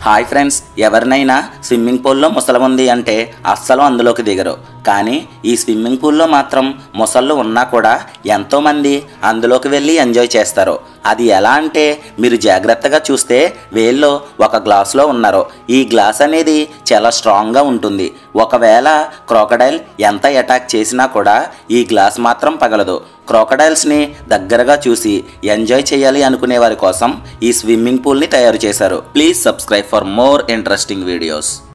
hi friends ఎవరినైనా swimming పూల్లో ముసలం ఉంది అంటే అస్సలు అందులోకి దిగరు కానీ ఈ స్విమ్మింగ్ పూల్లో మాత్రం ముసళ్ళు ఉన్నా కూడా ఎంతోమంది అందులోకి వెళ్ళి ఎంజాయ్ చేస్తారు అది ఎలా అంటే మీరు జాగ్రత్తగా చూస్తే వేల్లో ఒక గ్లాస్లో ఉన్నారు ఈ గ్లాస్ అనేది చాలా స్ట్రాంగ్గా ఉంటుంది ఒకవేళ క్రోకడైల్ ఎంత అటాక్ చేసినా కూడా ఈ గ్లాస్ మాత్రం పగలదు క్రోకడైల్స్ని దగ్గరగా చూసి ఎంజాయ్ చేయాలి అనుకునే వారి కోసం ఈ స్విమ్మింగ్ పూల్ని తయారు చేశారు please subscribe for more interesting videos